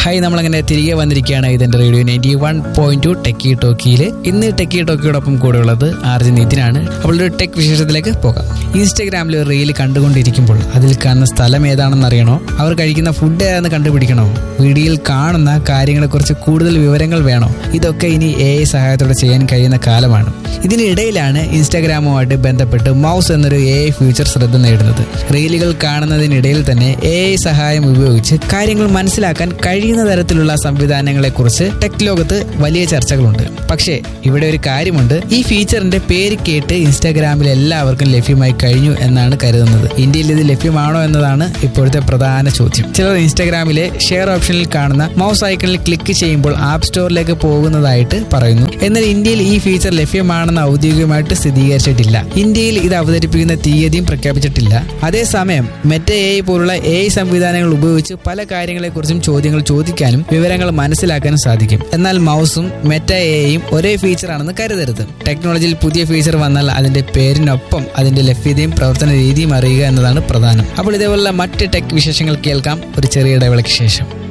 hi നമ്മളങ്ങനെ തിരികെ വന്നിരിക്കുകയാണ് ഇതിന്റെ radio ninety one point two techie ടോക്കിയിൽ ഇന്ന് ടെക്കി ടോക്കിയോടൊപ്പം കൂടെ ഉള്ളത് ആർജി നിതിനാണ് അപ്പോൾ ഒരു ടെക് വിശേഷത്തിലേക്ക് പോകാം ഇൻസ്റ്റാഗ്രാമിൽ ഒരു റീൽ കണ്ടുകൊണ്ടിരിക്കുമ്പോൾ അതിൽ കാണുന്ന സ്ഥലം ഏതാണെന്ന് അറിയണോ അവർ കഴിക്കുന്ന ഫുഡ് ഏതാണെന്ന് കണ്ടുപിടിക്കണോ വീഡിയോയിൽ കാണുന്ന കാര്യങ്ങളെക്കുറിച്ച് കൂടുതൽ വിവരങ്ങൾ വേണോ ഇതൊക്കെ ഇനി എ ഐ സഹായത്തോടെ ചെയ്യാൻ കഴിയുന്ന കാലമാണ് ഇതിനിടയിലാണ് ഇൻസ്റ്റാഗ്രാമുമായിട്ട് ബന്ധപ്പെട്ട് മൗസ് എന്നൊരു എ ഐ ഫീച്ചർ ശ്രദ്ധ നേടുന്നത് റീലുകൾ കാണുന്നതിനിടയിൽ തന്നെ എ ഐ സഹായം ഉപയോഗിച്ച് കാര്യങ്ങൾ മനസ്സിലാക്കാൻ കഴിയുന്ന തരത്തിലുള്ള സംവിധാനങ്ങളെക്കുറിച്ച് ടെക് ലോകത്ത് വലിയ ചർച്ചകളുണ്ട് പക്ഷേ ഇവിടെ ഒരു കാര്യമുണ്ട് ഈ ഫീച്ചറിന്റെ പേര് കേട്ട് ഇൻസ്റ്റാഗ്രാമിൽ എല്ലാവർക്കും ലഭ്യമായി കഴിഞ്ഞു എന്നാണ് കരുതുന്നത് ഇന്ത്യയിൽ ഇത് ലഭ്യമാണോ എന്നതാണ് ഇപ്പോഴത്തെ പ്രധാന ചോദ്യം ചിലർ ഇൻസ്റ്റാഗ്രാമിലെ ഷെയർ ഓപ്ഷനിൽ കാണുന്ന മൗസ് ഐക്കണിൽ ക്ലിക്ക് ചെയ്യുമ്പോൾ ആപ്പ് സ്റ്റോറിലേക്ക് പോകുന്നതായിട്ട് പറയുന്നു എന്നാൽ ഇന്ത്യയിൽ ഈ ഫീച്ചർ ലഭ്യമാണെന്ന് ഔദ്യോഗികമായിട്ട് സ്ഥിരീകരിച്ചിട്ടില്ല ഇന്ത്യയിൽ ഇത് അവതരിപ്പിക്കുന്ന തീയതിയും പ്രഖ്യാപിച്ചിട്ടില്ല അതേസമയം മെറ്റ എ പോലുള്ള എ സംവിധാനങ്ങൾ ഉപയോഗിച്ച് പല കാര്യങ്ങളെക്കുറിച്ചും ചോദ്യങ്ങൾ ചോദിക്കാനും വിവരങ്ങൾ മനസ്സിലാക്കാനും സാധിക്കും എന്നാൽ മൗസും മെറ്റ എയും ഒരേ ഫീച്ചറാണെന്ന് കരുതരുത് ടെക്നോളജിയിൽ പുതിയ ഫീച്ചർ വന്നാൽ അതിന്റെ പേരിനൊപ്പം അതിന്റെ ലഭ്യതയും പ്രവർത്തന രീതിയും അറിയുക എന്നതാണ് പ്രധാനം അപ്പോൾ ഇതേപോലുള്ള മറ്റ് ടെക് വിശേഷങ്ങൾ കേൾക്കാം ഒരു ചെറിയ ഇടവേളയ്ക്ക് ശേഷം